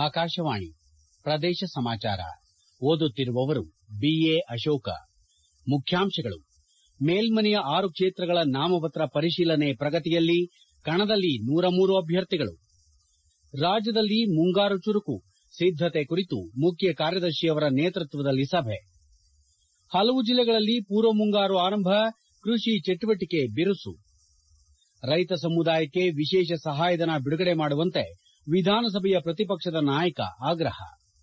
ಆಕಾಶವಾಣಿ ಪ್ರದೇಶ ಸಮಾಚಾರ ಓದುತ್ತಿರುವವರು ಬಿಎ ಅಶೋಕ ಮುಖ್ಯಾಂಶಗಳು ಮೇಲ್ಮನೆಯ ಆರು ಕ್ಷೇತ್ರಗಳ ನಾಮಪತ್ರ ಪರಿಶೀಲನೆ ಪ್ರಗತಿಯಲ್ಲಿ ಕಣದಲ್ಲಿ ನೂರ ಮೂರು ಅಭ್ಯರ್ಥಿಗಳು ರಾಜ್ಯದಲ್ಲಿ ಮುಂಗಾರು ಚುರುಕು ಸಿದ್ದತೆ ಕುರಿತು ಮುಖ್ಯ ಕಾರ್ಯದರ್ಶಿಯವರ ನೇತೃತ್ವದಲ್ಲಿ ಸಭೆ ಹಲವು ಜಿಲ್ಲೆಗಳಲ್ಲಿ ಪೂರ್ವ ಮುಂಗಾರು ಆರಂಭ ಕೃಷಿ ಚಟುವಟಿಕೆ ಬಿರುಸು ರೈತ ಸಮುದಾಯಕ್ಕೆ ವಿಶೇಷ ಸಹಾಯಧನ ಬಿಡುಗಡೆ ಮಾಡುವಂತೆ ವಿಧಾನಸಭೆಯ ಪ್ರತಿಪಕ್ಷದ ನಾಯಕ ಆಗ್ರಹ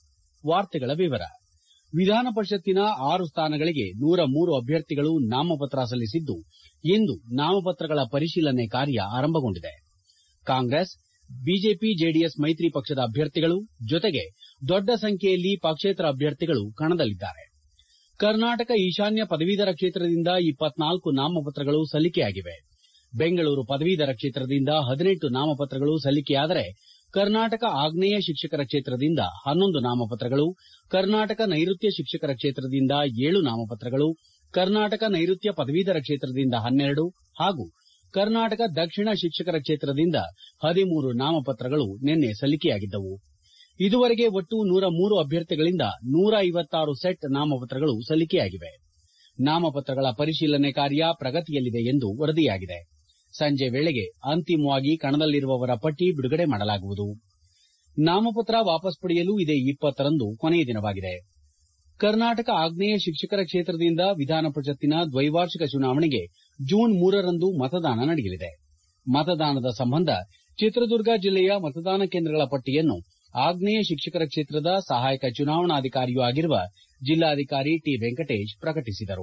ವಿಧಾನ ಪರಿಷತ್ತಿನ ಆರು ಸ್ಥಾನಗಳಿಗೆ ನೂರ ಮೂರು ಅಭ್ಯರ್ಥಿಗಳು ನಾಮಪತ್ರ ಸಲ್ಲಿಸಿದ್ದು ಇಂದು ನಾಮಪತ್ರಗಳ ಪರಿಶೀಲನೆ ಕಾರ್ಯ ಆರಂಭಗೊಂಡಿದೆ ಕಾಂಗ್ರೆಸ್ ಬಿಜೆಪಿ ಜೆಡಿಎಸ್ ಮೈತ್ರಿ ಪಕ್ಷದ ಅಭ್ಯರ್ಥಿಗಳು ಜೊತೆಗೆ ದೊಡ್ಡ ಸಂಖ್ಯೆಯಲ್ಲಿ ಪಕ್ಷೇತರ ಅಭ್ಯರ್ಥಿಗಳು ಕಣದಲ್ಲಿದ್ದಾರೆ ಕರ್ನಾಟಕ ಈಶಾನ್ಯ ಪದವೀಧರ ಕ್ಷೇತ್ರದಿಂದ ಇಪ್ಪತ್ನಾಲ್ಕು ನಾಮಪತ್ರಗಳು ಸಲ್ಲಿಕೆಯಾಗಿವೆ ಬೆಂಗಳೂರು ಪದವೀಧರ ಕ್ಷೇತ್ರದಿಂದ ಹದಿನೆಂಟು ನಾಮಪತ್ರಗಳು ಸಲ್ಲಿಕೆಯಾದರೆ ಕರ್ನಾಟಕ ಆಗ್ನೇಯ ಶಿಕ್ಷಕರ ಕ್ಷೇತ್ರದಿಂದ ಹನ್ನೊಂದು ನಾಮಪತ್ರಗಳು ಕರ್ನಾಟಕ ನೈಋತ್ಯ ಶಿಕ್ಷಕರ ಕ್ಷೇತ್ರದಿಂದ ಏಳು ನಾಮಪತ್ರಗಳು ಕರ್ನಾಟಕ ನೈಋತ್ಯ ಪದವೀಧರ ಕ್ಷೇತ್ರದಿಂದ ಹನ್ನೆರಡು ಹಾಗೂ ಕರ್ನಾಟಕ ದಕ್ಷಿಣ ಶಿಕ್ಷಕರ ಕ್ಷೇತ್ರದಿಂದ ಹದಿಮೂರು ನಾಮಪತ್ರಗಳು ನಿನ್ನೆ ಸಲ್ಲಿಕೆಯಾಗಿದ್ದವು ಇದುವರೆಗೆ ಒಟ್ಟು ನೂರ ಮೂರು ಅಭ್ಯರ್ಥಿಗಳಿಂದ ನೂರ ಐವತ್ತಾರು ಸೆಟ್ ನಾಮಪತ್ರಗಳು ಸಲ್ಲಿಕೆಯಾಗಿವೆ ನಾಮಪತ್ರಗಳ ಪರಿಶೀಲನೆ ಕಾರ್ಯ ಪ್ರಗತಿಯಲ್ಲಿದೆ ಎಂದು ವರದಿಯಾಗಿದೆ ಸಂಜೆ ವೇಳೆಗೆ ಅಂತಿಮವಾಗಿ ಕಣದಲ್ಲಿರುವವರ ಪಟ್ಟಿ ಬಿಡುಗಡೆ ಮಾಡಲಾಗುವುದು ನಾಮಪತ್ರ ವಾಪಸ್ ಪಡೆಯಲು ಇದೇ ಇಪ್ಪತ್ತರಂದು ಕೊನೆಯ ದಿನವಾಗಿದೆ ಕರ್ನಾಟಕ ಆಗ್ನೇಯ ಶಿಕ್ಷಕರ ಕ್ಷೇತ್ರದಿಂದ ವಿಧಾನ ಪರಿಷತ್ತಿನ ದ್ವೈವಾರ್ಷಿಕ ಚುನಾವಣೆಗೆ ಜೂನ್ ಮೂರರಂದು ಮತದಾನ ನಡೆಯಲಿದೆ ಮತದಾನದ ಸಂಬಂಧ ಚಿತ್ರದುರ್ಗ ಜಿಲ್ಲೆಯ ಮತದಾನ ಕೇಂದ್ರಗಳ ಪಟ್ಟಿಯನ್ನು ಆಗ್ನೇಯ ಶಿಕ್ಷಕರ ಕ್ಷೇತ್ರದ ಸಹಾಯಕ ಚುನಾವಣಾಧಿಕಾರಿಯೂ ಆಗಿರುವ ಜಿಲ್ಲಾಧಿಕಾರಿ ಟಿ ವೆಂಕಟೇಶ್ ಪ್ರಕಟಿಸಿದರು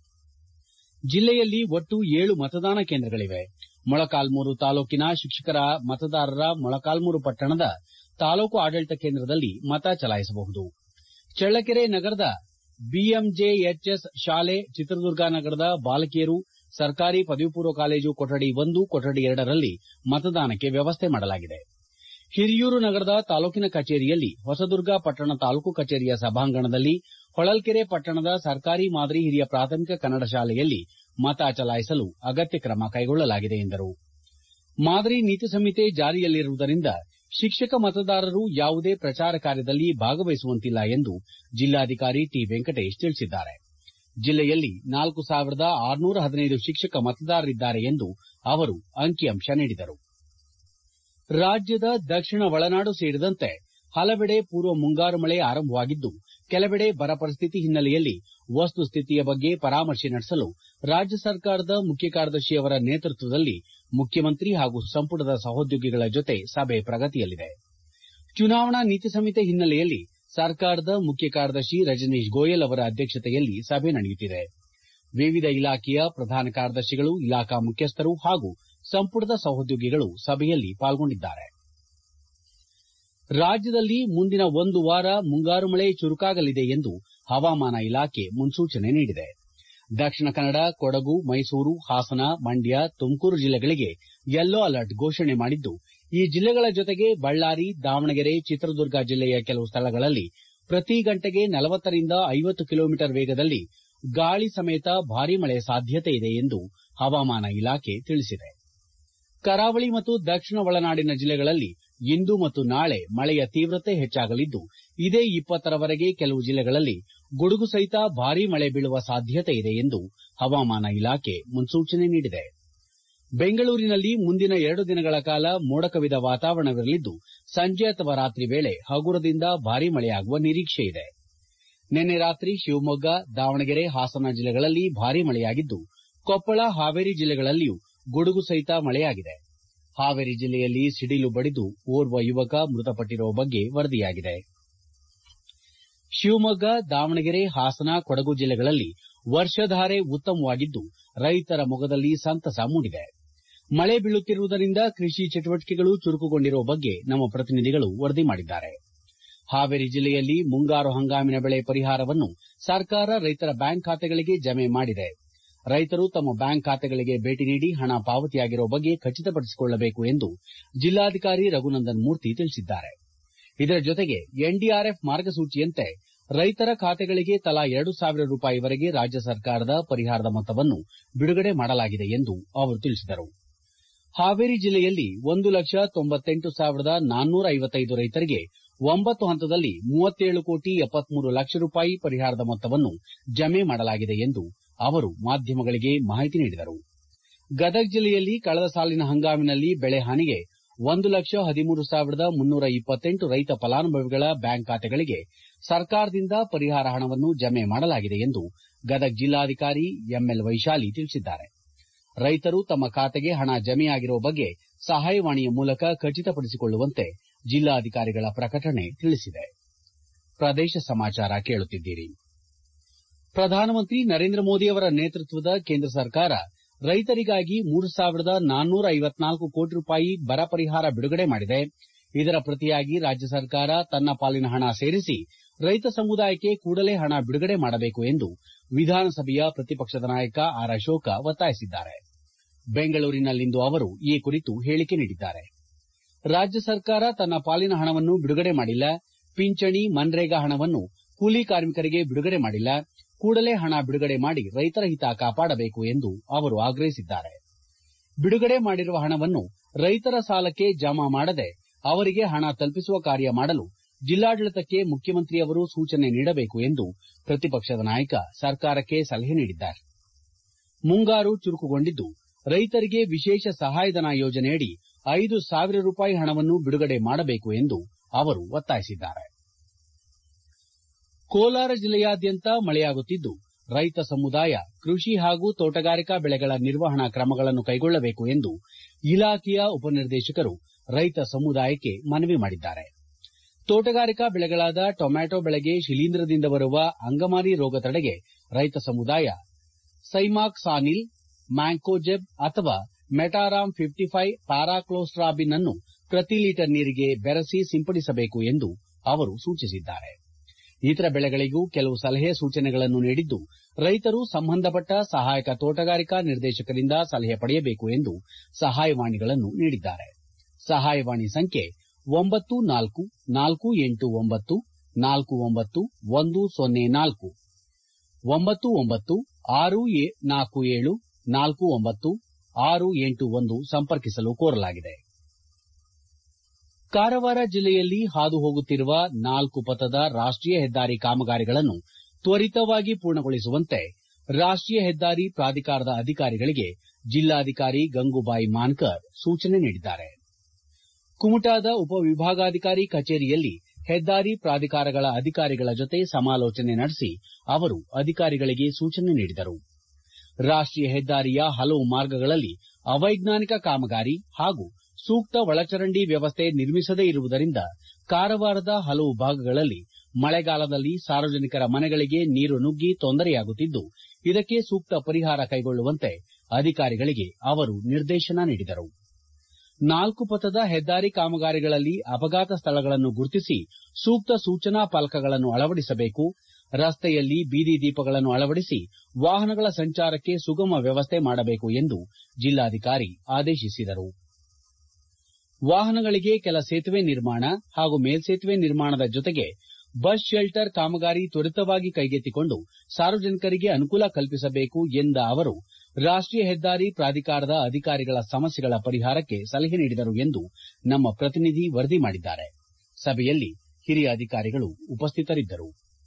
ಜಿಲ್ಲೆಯಲ್ಲಿ ಒಟ್ಟು ಏಳು ಮತದಾನ ಕೇಂದ್ರಗಳಿವೆ ಮೊಳಕಾಲ್ಮೂರು ತಾಲೂಕಿನ ಶಿಕ್ಷಕರ ಮತದಾರರ ಮೊಳಕಾಲ್ಮೂರು ಪಟ್ಟಣದ ತಾಲೂಕು ಆಡಳಿತ ಕೇಂದ್ರದಲ್ಲಿ ಮತ ಚಲಾಯಿಸಬಹುದು ಚಳ್ಳಕೆರೆ ನಗರದ ಬಿಎಂಜೆಎಚ್ಎಸ್ ಶಾಲೆ ಚಿತ್ರದುರ್ಗ ನಗರದ ಬಾಲಕಿಯರು ಸರ್ಕಾರಿ ಪದವಿ ಪೂರ್ವ ಕಾಲೇಜು ಕೊಠಡಿ ಒಂದು ಕೊಠಡಿ ಎರಡರಲ್ಲಿ ಮತದಾನಕ್ಕೆ ವ್ಯವಸ್ಥೆ ಮಾಡಲಾಗಿದೆ ಹಿರಿಯೂರು ನಗರದ ತಾಲೂಕಿನ ಕಚೇರಿಯಲ್ಲಿ ಹೊಸದುರ್ಗ ಪಟ್ಟಣ ತಾಲೂಕು ಕಚೇರಿಯ ಸಭಾಂಗಣದಲ್ಲಿ ಹೊಳಲ್ಕೆರೆ ಪಟ್ಟಣದ ಸರ್ಕಾರಿ ಮಾದರಿ ಹಿರಿಯ ಪ್ರಾಥಮಿಕ ಕನ್ನಡ ಶಾಲೆಯಲ್ಲಿ ಮತ ಚಲಾಯಿಸಲು ಅಗತ್ಯ ಕ್ರಮ ಕೈಗೊಳ್ಳಲಾಗಿದೆ ಎಂದರು ಮಾದರಿ ನೀತಿ ಸಂಹಿತೆ ಜಾರಿಯಲ್ಲಿರುವುದರಿಂದ ಶಿಕ್ಷಕ ಮತದಾರರು ಯಾವುದೇ ಪ್ರಚಾರ ಕಾರ್ಯದಲ್ಲಿ ಭಾಗವಹಿಸುವಂತಿಲ್ಲ ಎಂದು ಜಿಲ್ಲಾಧಿಕಾರಿ ಟಿ ವೆಂಕಟೇಶ್ ತಿಳಿಸಿದ್ದಾರೆ ಜಿಲ್ಲೆಯಲ್ಲಿ ನಾಲ್ಕು ಸಾವಿರದ ಆರುನೂರ ಹದಿನೈದು ಶಿಕ್ಷಕ ಮತದಾರರಿದ್ದಾರೆ ಎಂದು ಅವರು ಅಂಕಿಅಂಶ ನೀಡಿದರು ರಾಜ್ಯದ ದಕ್ಷಿಣ ಒಳನಾಡು ಸೇರಿದಂತೆ ಹಲವೆಡೆ ಪೂರ್ವ ಮುಂಗಾರು ಮಳೆ ಆರಂಭವಾಗಿದ್ದು ಕೆಲವೆಡೆ ಬರ ಪರಿಸ್ಥಿತಿ ಹಿನ್ನೆಲೆಯಲ್ಲಿ ವಸ್ತುಸ್ಥಿತಿಯ ಬಗ್ಗೆ ಪರಾಮರ್ಶೆ ನಡೆಸಲು ರಾಜ್ಯ ಸರ್ಕಾರದ ಮುಖ್ಯ ಕಾರ್ಯದರ್ಶಿಯವರ ನೇತೃತ್ವದಲ್ಲಿ ಮುಖ್ಯಮಂತ್ರಿ ಹಾಗೂ ಸಂಪುಟದ ಸಹೋದ್ಯೋಗಿಗಳ ಜೊತೆ ಸಭೆ ಪ್ರಗತಿಯಲ್ಲಿದೆ ಚುನಾವಣಾ ನೀತಿ ಸಂಹಿತೆ ಹಿನ್ನೆಲೆಯಲ್ಲಿ ಸರ್ಕಾರದ ಮುಖ್ಯ ಕಾರ್ಯದರ್ಶಿ ರಜನೀಶ್ ಗೋಯಲ್ ಅವರ ಅಧ್ಯಕ್ಷತೆಯಲ್ಲಿ ಸಭೆ ನಡೆಯುತ್ತಿದೆ ವಿವಿಧ ಇಲಾಖೆಯ ಪ್ರಧಾನ ಕಾರ್ಯದರ್ಶಿಗಳು ಇಲಾಖಾ ಮುಖ್ಯಸ್ಥರು ಹಾಗೂ ಸಂಪುಟದ ಸಹೋದ್ಯೋಗಿಗಳು ಸಭೆಯಲ್ಲಿ ಪಾಲ್ಗೊಂಡಿದ್ದಾರೆ ರಾಜ್ಯದಲ್ಲಿ ಮುಂದಿನ ಒಂದು ವಾರ ಮುಂಗಾರು ಮಳೆ ಚುರುಕಾಗಲಿದೆ ಎಂದು ಹವಾಮಾನ ಇಲಾಖೆ ಮುನ್ಸೂಚನೆ ನೀಡಿದೆ ದಕ್ಷಿಣ ಕನ್ನಡ ಕೊಡಗು ಮೈಸೂರು ಹಾಸನ ಮಂಡ್ಯ ತುಮಕೂರು ಜಿಲ್ಲೆಗಳಿಗೆ ಯೆಲ್ಲೋ ಅಲರ್ಟ್ ಘೋಷಣೆ ಮಾಡಿದ್ದು ಈ ಜಿಲ್ಲೆಗಳ ಜೊತೆಗೆ ಬಳ್ಳಾರಿ ದಾವಣಗೆರೆ ಚಿತ್ರದುರ್ಗ ಜಿಲ್ಲೆಯ ಕೆಲವು ಸ್ಥಳಗಳಲ್ಲಿ ಪ್ರತಿ ಗಂಟೆಗೆ ನಲವತ್ತರಿಂದ ಐವತ್ತು ಕಿಲೋಮೀಟರ್ ವೇಗದಲ್ಲಿ ಗಾಳಿ ಸಮೇತ ಭಾರೀ ಮಳೆ ಸಾಧ್ಯತೆ ಇದೆ ಎಂದು ಹವಾಮಾನ ಇಲಾಖೆ ತಿಳಿಸಿದೆ ಕರಾವಳಿ ಮತ್ತು ದಕ್ಷಿಣ ಒಳನಾಡಿನ ಜಿಲ್ಲೆಗಳಲ್ಲಿ ಇಂದು ಮತ್ತು ನಾಳೆ ಮಳೆಯ ತೀವ್ರತೆ ಹೆಚ್ಚಾಗಲಿದ್ದು ಇದೇ ಇಪ್ಪತ್ತರವರೆಗೆ ಕೆಲವು ಜಿಲ್ಲೆಗಳಲ್ಲಿ ಗುಡುಗು ಸಹಿತ ಭಾರೀ ಮಳೆ ಬೀಳುವ ಸಾಧ್ಯತೆ ಇದೆ ಎಂದು ಹವಾಮಾನ ಇಲಾಖೆ ಮುನ್ಸೂಚನೆ ನೀಡಿದೆ ಬೆಂಗಳೂರಿನಲ್ಲಿ ಮುಂದಿನ ಎರಡು ದಿನಗಳ ಕಾಲ ಮೋಡ ಕವಿದ ವಾತಾವರಣವಿರಲಿದ್ದು ಸಂಜೆ ಅಥವಾ ರಾತ್ರಿ ವೇಳೆ ಹಗುರದಿಂದ ಭಾರೀ ಮಳೆಯಾಗುವ ನಿರೀಕ್ಷೆ ಇದೆ ನಿನ್ನೆ ರಾತ್ರಿ ಶಿವಮೊಗ್ಗ ದಾವಣಗೆರೆ ಹಾಸನ ಜಿಲ್ಲೆಗಳಲ್ಲಿ ಭಾರೀ ಮಳೆಯಾಗಿದ್ದು ಕೊಪ್ಪಳ ಹಾವೇರಿ ಜಿಲ್ಲೆಗಳಲ್ಲಿಯೂ ಗುಡುಗು ಸಹಿತ ಮಳೆಯಾಗಿದೆ ಹಾವೇರಿ ಜಿಲ್ಲೆಯಲ್ಲಿ ಸಿಡಿಲು ಬಡಿದು ಓರ್ವ ಯುವಕ ಮೃತಪಟ್ಟಿರುವ ಬಗ್ಗೆ ವರದಿಯಾಗಿದೆ ಶಿವಮೊಗ್ಗ ದಾವಣಗೆರೆ ಹಾಸನ ಕೊಡಗು ಜಿಲ್ಲೆಗಳಲ್ಲಿ ವರ್ಷಧಾರೆ ಉತ್ತಮವಾಗಿದ್ದು ರೈತರ ಮೊಗದಲ್ಲಿ ಸಂತಸ ಮೂಡಿದೆ ಮಳೆ ಬೀಳುತ್ತಿರುವುದರಿಂದ ಕೃಷಿ ಚಟುವಟಿಕೆಗಳು ಚುರುಕುಗೊಂಡಿರುವ ಬಗ್ಗೆ ನಮ್ಮ ಪ್ರತಿನಿಧಿಗಳು ವರದಿ ಮಾಡಿದ್ದಾರೆ ಹಾವೇರಿ ಜಿಲ್ಲೆಯಲ್ಲಿ ಮುಂಗಾರು ಹಂಗಾಮಿನ ಬೆಳೆ ಪರಿಹಾರವನ್ನು ಸರ್ಕಾರ ರೈತರ ಬ್ಯಾಂಕ್ ಖಾತೆಗಳಿಗೆ ಜಮೆ ಮಾಡಿದೆ ರೈತರು ತಮ್ಮ ಬ್ಯಾಂಕ್ ಖಾತೆಗಳಿಗೆ ಭೇಟಿ ನೀಡಿ ಹಣ ಪಾವತಿಯಾಗಿರುವ ಬಗ್ಗೆ ಖಚಿತಪಡಿಸಿಕೊಳ್ಳಬೇಕು ಎಂದು ಜಿಲ್ಲಾಧಿಕಾರಿ ರಘುನಂದನ್ ಮೂರ್ತಿ ತಿಳಿಸಿದ್ದಾರೆ ಇದರ ಜೊತೆಗೆ ಎನ್ಡಿಆರ್ಎಫ್ ಮಾರ್ಗಸೂಚಿಯಂತೆ ರೈತರ ಖಾತೆಗಳಿಗೆ ತಲಾ ಎರಡು ಸಾವಿರ ರೂಪಾಯಿವರೆಗೆ ರಾಜ್ಯ ಸರ್ಕಾರದ ಪರಿಹಾರದ ಮೊತ್ತವನ್ನು ಬಿಡುಗಡೆ ಮಾಡಲಾಗಿದೆ ಎಂದು ಅವರು ತಿಳಿಸಿದರು ಹಾವೇರಿ ಜಿಲ್ಲೆಯಲ್ಲಿ ಒಂದು ಲಕ್ಷ ತೊಂಬತ್ತೆಂಟು ಸಾವಿರದ ನಾನ್ನೂರ ಐವತ್ತೈದು ರೈತರಿಗೆ ಒಂಬತ್ತು ಹಂತದಲ್ಲಿ ಮೂವತ್ತೇಳು ಕೋಟಿ ಎಪ್ಪತ್ಮೂರು ಲಕ್ಷ ರೂಪಾಯಿ ಪರಿಹಾರದ ಮೊತ್ತವನ್ನು ಜಮೆ ಮಾಡಲಾಗಿದೆ ಎಂದು ಅವರು ಮಾಧ್ಯಮಗಳಿಗೆ ಮಾಹಿತಿ ನೀಡಿದರು ಗದಗ ಜಿಲ್ಲೆಯಲ್ಲಿ ಕಳೆದ ಸಾಲಿನ ಹಂಗಾಮಿನಲ್ಲಿ ಬೆಳೆ ಹಾನಿಗೆ ಒಂದು ಲಕ್ಷ ಹದಿಮೂರು ಸಾವಿರದ ಮುನ್ನೂರ ಇಪ್ಪತ್ತೆಂಟು ರೈತ ಫಲಾನುಭವಿಗಳ ಬ್ಯಾಂಕ್ ಖಾತೆಗಳಿಗೆ ಸರ್ಕಾರದಿಂದ ಪರಿಹಾರ ಹಣವನ್ನು ಜಮೆ ಮಾಡಲಾಗಿದೆ ಎಂದು ಗದಗ ಜಿಲ್ಲಾಧಿಕಾರಿ ಎಂಎಲ್ ವೈಶಾಲಿ ತಿಳಿಸಿದ್ದಾರೆ ರೈತರು ತಮ್ಮ ಖಾತೆಗೆ ಹಣ ಜಮೆಯಾಗಿರುವ ಬಗ್ಗೆ ಸಹಾಯವಾಣಿಯ ಮೂಲಕ ಖಚಿತಪಡಿಸಿಕೊಳ್ಳುವಂತೆ ಜಿಲ್ಲಾಧಿಕಾರಿಗಳ ಪ್ರಕಟಣೆ ತಿಳಿಸಿದೆ ಪ್ರದೇಶ ಸಮಾಚಾರ ಕೇಳುತ್ತಿದ್ದೀರಿ ಪ್ರಧಾನಮಂತ್ರಿ ನರೇಂದ್ರ ಮೋದಿ ಅವರ ನೇತೃತ್ವದ ಕೇಂದ್ರ ಸರ್ಕಾರ ರೈತರಿಗಾಗಿ ಮೂರು ಸಾವಿರದ ನಾನ್ನೂರ ಐವತ್ನಾಲ್ಕು ಕೋಟಿ ರೂಪಾಯಿ ಬರ ಪರಿಹಾರ ಬಿಡುಗಡೆ ಮಾಡಿದೆ ಇದರ ಪ್ರತಿಯಾಗಿ ರಾಜ್ಯ ಸರ್ಕಾರ ತನ್ನ ಪಾಲಿನ ಹಣ ಸೇರಿಸಿ ರೈತ ಸಮುದಾಯಕ್ಕೆ ಕೂಡಲೇ ಹಣ ಬಿಡುಗಡೆ ಮಾಡಬೇಕು ಎಂದು ವಿಧಾನಸಭೆಯ ಪ್ರತಿಪಕ್ಷದ ನಾಯಕ ಆರ್ ಅಶೋಕ ಒತ್ತಾಯಿಸಿದ್ದಾರೆ ಬೆಂಗಳೂರಿನಲ್ಲಿಂದು ಅವರು ಈ ಕುರಿತು ಹೇಳಿಕೆ ನೀಡಿದ್ದಾರೆ ರಾಜ್ಯ ಸರ್ಕಾರ ತನ್ನ ಪಾಲಿನ ಹಣವನ್ನು ಬಿಡುಗಡೆ ಮಾಡಿಲ್ಲ ಪಿಂಚಣಿ ಮನ್ರೇಗಾ ಹಣವನ್ನು ಕೂಲಿ ಕಾರ್ಮಿಕರಿಗೆ ಬಿಡುಗಡೆ ಮಾಡಿಲ್ಲ ಕೂಡಲೇ ಹಣ ಬಿಡುಗಡೆ ಮಾಡಿ ರೈತರ ಹಿತ ಕಾಪಾಡಬೇಕು ಎಂದು ಅವರು ಆಗ್ರಹಿಸಿದ್ದಾರೆ ಬಿಡುಗಡೆ ಮಾಡಿರುವ ಹಣವನ್ನು ರೈತರ ಸಾಲಕ್ಕೆ ಜಮಾ ಮಾಡದೆ ಅವರಿಗೆ ಹಣ ತಲುಪಿಸುವ ಕಾರ್ಯ ಮಾಡಲು ಜಿಲ್ಲಾಡಳಿತಕ್ಕೆ ಮುಖ್ಯಮಂತ್ರಿಯವರು ಸೂಚನೆ ನೀಡಬೇಕು ಎಂದು ಪ್ರತಿಪಕ್ಷದ ನಾಯಕ ಸರ್ಕಾರಕ್ಕೆ ಸಲಹೆ ನೀಡಿದ್ದಾರೆ ಮುಂಗಾರು ಚುರುಕುಗೊಂಡಿದ್ದು ರೈತರಿಗೆ ವಿಶೇಷ ಸಹಾಯಧನ ಯೋಜನೆಯಡಿ ಐದು ಸಾವಿರ ರೂಪಾಯಿ ಹಣವನ್ನು ಬಿಡುಗಡೆ ಮಾಡಬೇಕು ಎಂದು ಅವರು ಒತ್ತಾಯಿಸಿದ್ದಾರೆ ಕೋಲಾರ ಜಿಲ್ಲೆಯಾದ್ಯಂತ ಮಳೆಯಾಗುತ್ತಿದ್ದು ರೈತ ಸಮುದಾಯ ಕೃಷಿ ಹಾಗೂ ತೋಟಗಾರಿಕಾ ಬೆಳೆಗಳ ನಿರ್ವಹಣಾ ಕ್ರಮಗಳನ್ನು ಕೈಗೊಳ್ಳಬೇಕು ಎಂದು ಇಲಾಖೆಯ ಉಪನಿರ್ದೇಶಕರು ರೈತ ಸಮುದಾಯಕ್ಕೆ ಮನವಿ ಮಾಡಿದ್ದಾರೆ ತೋಟಗಾರಿಕಾ ಬೆಳೆಗಳಾದ ಟೊಮ್ಯಾಟೊ ಬೆಳೆಗೆ ಶಿಲೀಂಧ್ರದಿಂದ ಬರುವ ಅಂಗಮಾರಿ ರೋಗ ತಡೆಗೆ ರೈತ ಸಮುದಾಯ ಸೈಮಾಕ್ಸಾನಿಲ್ ಮ್ಯಾಂಕೋಜೆಬ್ ಅಥವಾ ಮೆಟಾರಾಮ್ ಫಿಫ್ಟಿ ಫೈವ್ ಪ್ಯಾರಾಕ್ಲೋಸ್ಟ್ರಾಬಿನ್ ಅನ್ನು ಪ್ರತಿ ಲೀಟರ್ ನೀರಿಗೆ ಬೆರೆಸಿ ಸಿಂಪಡಿಸಬೇಕು ಎಂದು ಅವರು ಸೂಚಿಸಿದ್ದಾರೆ ಇತರ ಬೆಳೆಗಳಿಗೂ ಕೆಲವು ಸಲಹೆ ಸೂಚನೆಗಳನ್ನು ನೀಡಿದ್ದು ರೈತರು ಸಂಬಂಧಪಟ್ಟ ಸಹಾಯಕ ತೋಟಗಾರಿಕಾ ನಿರ್ದೇಶಕರಿಂದ ಸಲಹೆ ಪಡೆಯಬೇಕು ಎಂದು ಸಹಾಯವಾಣಿಗಳನ್ನು ನೀಡಿದ್ದಾರೆ ಸಹಾಯವಾಣಿ ಸಂಖ್ಯೆ ಒಂಬತ್ತು ನಾಲ್ಕು ನಾಲ್ಕು ಎಂಟು ಒಂಬತ್ತು ನಾಲ್ಕು ಒಂಬತ್ತು ಒಂದು ಸೊನ್ನೆ ನಾಲ್ಕು ಒಂಬತ್ತು ಒಂಬತ್ತು ಆರು ನಾಲ್ಕು ಏಳು ನಾಲ್ಕು ಒಂಬತ್ತು ಆರು ಎಂಟು ಒಂದು ಸಂಪರ್ಕಿಸಲು ಕೋರಲಾಗಿದೆ ಕಾರವಾರ ಜಿಲ್ಲೆಯಲ್ಲಿ ಹಾದು ಹೋಗುತ್ತಿರುವ ನಾಲ್ಕು ಪಥದ ರಾಷ್ಟೀಯ ಹೆದ್ದಾರಿ ಕಾಮಗಾರಿಗಳನ್ನು ತ್ವರಿತವಾಗಿ ಪೂರ್ಣಗೊಳಿಸುವಂತೆ ರಾಷ್ಟೀಯ ಹೆದ್ದಾರಿ ಪ್ರಾಧಿಕಾರದ ಅಧಿಕಾರಿಗಳಿಗೆ ಜಿಲ್ಲಾಧಿಕಾರಿ ಗಂಗೂಬಾಯಿ ಮಾನ್ಕರ್ ಸೂಚನೆ ನೀಡಿದ್ದಾರೆ ಕುಮಟಾದ ಉಪವಿಭಾಗಾಧಿಕಾರಿ ಕಚೇರಿಯಲ್ಲಿ ಹೆದ್ದಾರಿ ಪ್ರಾಧಿಕಾರಗಳ ಅಧಿಕಾರಿಗಳ ಜೊತೆ ಸಮಾಲೋಚನೆ ನಡೆಸಿ ಅವರು ಅಧಿಕಾರಿಗಳಿಗೆ ಸೂಚನೆ ನೀಡಿದರು ರಾಷ್ಟೀಯ ಹೆದ್ದಾರಿಯ ಹಲವು ಮಾರ್ಗಗಳಲ್ಲಿ ಅವೈಜ್ಞಾನಿಕ ಕಾಮಗಾರಿ ಹಾಗೂ ಸೂಕ್ತ ಒಳಚರಂಡಿ ವ್ಯವಸ್ಥೆ ನಿರ್ಮಿಸದೇ ಇರುವುದರಿಂದ ಕಾರವಾರದ ಹಲವು ಭಾಗಗಳಲ್ಲಿ ಮಳೆಗಾಲದಲ್ಲಿ ಸಾರ್ವಜನಿಕರ ಮನೆಗಳಿಗೆ ನೀರು ನುಗ್ಗಿ ತೊಂದರೆಯಾಗುತ್ತಿದ್ದು ಇದಕ್ಕೆ ಸೂಕ್ತ ಪರಿಹಾರ ಕೈಗೊಳ್ಳುವಂತೆ ಅಧಿಕಾರಿಗಳಿಗೆ ಅವರು ನಿರ್ದೇಶನ ನೀಡಿದರು ನಾಲ್ಕು ಪಥದ ಹೆದ್ದಾರಿ ಕಾಮಗಾರಿಗಳಲ್ಲಿ ಅಪಘಾತ ಸ್ಥಳಗಳನ್ನು ಗುರುತಿಸಿ ಸೂಕ್ತ ಸೂಚನಾ ಫಲಕಗಳನ್ನು ಅಳವಡಿಸಬೇಕು ರಸ್ತೆಯಲ್ಲಿ ಬೀದಿ ದೀಪಗಳನ್ನು ಅಳವಡಿಸಿ ವಾಹನಗಳ ಸಂಚಾರಕ್ಕೆ ಸುಗಮ ವ್ಯವಸ್ಥೆ ಮಾಡಬೇಕು ಎಂದು ಜಿಲ್ಲಾಧಿಕಾರಿ ಆದೇಶಿಸಿದರು ವಾಹನಗಳಿಗೆ ಕೆಲ ಸೇತುವೆ ನಿರ್ಮಾಣ ಹಾಗೂ ಮೇಲ್ಸೇತುವೆ ನಿರ್ಮಾಣದ ಜೊತೆಗೆ ಬಸ್ ಶೆಲ್ಟರ್ ಕಾಮಗಾರಿ ತ್ವರಿತವಾಗಿ ಕೈಗೆತ್ತಿಕೊಂಡು ಸಾರ್ವಜನಿಕರಿಗೆ ಅನುಕೂಲ ಕಲ್ಪಿಸಬೇಕು ಎಂದ ಅವರು ರಾಷ್ಟೀಯ ಹೆದ್ದಾರಿ ಪ್ರಾಧಿಕಾರದ ಅಧಿಕಾರಿಗಳ ಸಮಸ್ಯೆಗಳ ಪರಿಹಾರಕ್ಕೆ ಸಲಹೆ ನೀಡಿದರು ಎಂದು ನಮ್ಮ ಪ್ರತಿನಿಧಿ ವರದಿ ಮಾಡಿದ್ದಾರೆ ಸಭೆಯಲ್ಲಿ ಹಿರಿಯ ಅಧಿಕಾರಿಗಳು ಉಪಸ್ಥಿತರಿದ್ದರು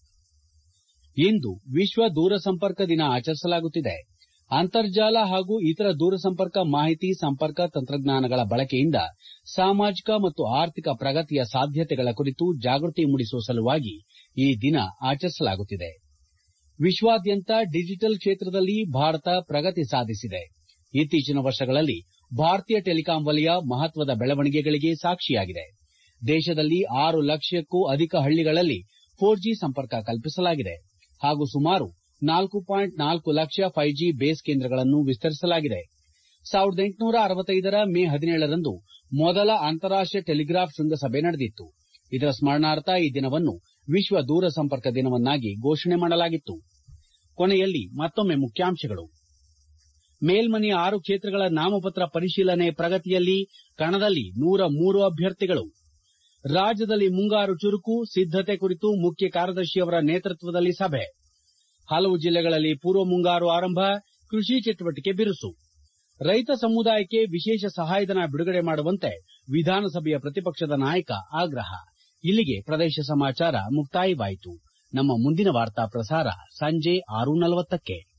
ಇಂದು ವಿಶ್ವ ದೂರಸಂಪರ್ಕ ದಿನ ಆಚರಿಸಲಾಗುತ್ತಿದೆ ಅಂತರ್ಜಾಲ ಹಾಗೂ ಇತರ ದೂರಸಂಪರ್ಕ ಮಾಹಿತಿ ಸಂಪರ್ಕ ತಂತ್ರಜ್ಞಾನಗಳ ಬಳಕೆಯಿಂದ ಸಾಮಾಜಿಕ ಮತ್ತು ಆರ್ಥಿಕ ಪ್ರಗತಿಯ ಸಾಧ್ಯತೆಗಳ ಕುರಿತು ಜಾಗೃತಿ ಮೂಡಿಸುವ ಸಲುವಾಗಿ ಈ ದಿನ ಆಚರಿಸಲಾಗುತ್ತಿದೆ ವಿಶ್ವಾದ್ಯಂತ ಡಿಜಿಟಲ್ ಕ್ಷೇತ್ರದಲ್ಲಿ ಭಾರತ ಪ್ರಗತಿ ಸಾಧಿಸಿದೆ ಇತ್ತೀಚಿನ ವರ್ಷಗಳಲ್ಲಿ ಭಾರತೀಯ ಟೆಲಿಕಾಂ ವಲಯ ಮಹತ್ವದ ಬೆಳವಣಿಗೆಗಳಿಗೆ ಸಾಕ್ಷಿಯಾಗಿದೆ ದೇಶದಲ್ಲಿ ಆರು ಲಕ್ಷಕ್ಕೂ ಅಧಿಕ ಹಳ್ಳಿಗಳಲ್ಲಿ ಫೋರ್ ಜಿ ಸಂಪರ್ಕ ಕಲ್ಪಿಸಲಾಗಿದೆ ಹಾಗೂ ಸುಮಾರು ನಾಲ್ಕು ಪಾಯಿಂಟ್ ನಾಲ್ಕು ಲಕ್ಷ ಫೈವ್ ಜಿ ಬೇಸ್ ಕೇಂದ್ರಗಳನ್ನು ವಿಸ್ತರಿಸಲಾಗಿದೆ ಸಾವಿರದ ಎಂಟುನೂರ ಅರವತ್ತೈದರ ಮೇ ಹದಿನೇಳರಂದು ಮೊದಲ ಅಂತಾರಾಷ್ಟೀಯ ಟೆಲಿಗ್ರಾಫ್ ಶೃಂಗಸಭೆ ನಡೆದಿತ್ತು ಇದರ ಸ್ಮರಣಾರ್ಥ ಈ ದಿನವನ್ನು ವಿಶ್ವ ದೂರಸಂಪರ್ಕ ದಿನವನ್ನಾಗಿ ಘೋಷಣೆ ಮಾಡಲಾಗಿತ್ತು ಕೊನೆಯಲ್ಲಿ ಮತ್ತೊಮ್ಮೆ ಮುಖ್ಯಾಂಶಗಳು ಮೇಲ್ಮನೆಯ ಆರು ಕ್ಷೇತ್ರಗಳ ನಾಮಪತ್ರ ಪರಿಶೀಲನೆ ಪ್ರಗತಿಯಲ್ಲಿ ಕಣದಲ್ಲಿ ನೂರ ಮೂರು ಅಭ್ಯರ್ಥಿಗಳು ರಾಜ್ಯದಲ್ಲಿ ಮುಂಗಾರು ಚುರುಕು ಸಿದ್ದತೆ ಕುರಿತು ಮುಖ್ಯ ಕಾರ್ಯದರ್ಶಿಯವರ ನೇತೃತ್ವದಲ್ಲಿ ಸಭೆ ಹಲವು ಜಿಲ್ಲೆಗಳಲ್ಲಿ ಪೂರ್ವ ಮುಂಗಾರು ಆರಂಭ ಕೃಷಿ ಚಟುವಟಿಕೆ ಬಿರುಸು ರೈತ ಸಮುದಾಯಕ್ಕೆ ವಿಶೇಷ ಸಹಾಯಧನ ಬಿಡುಗಡೆ ಮಾಡುವಂತೆ ವಿಧಾನಸಭೆಯ ಪ್ರತಿಪಕ್ಷದ ನಾಯಕ ಆಗ್ರಹ ಇಲ್ಲಿಗೆ ಪ್ರದೇಶ ಸಮಾಚಾರ ಮುಕ್ತಾಯವಾಯಿತು ನಮ್ಮ ಮುಂದಿನ ವಾರ್ತಾ ಪ್ರಸಾರ ಸಂಜೆ ಆರು ನಲವತ್ತಕ್ಕೆ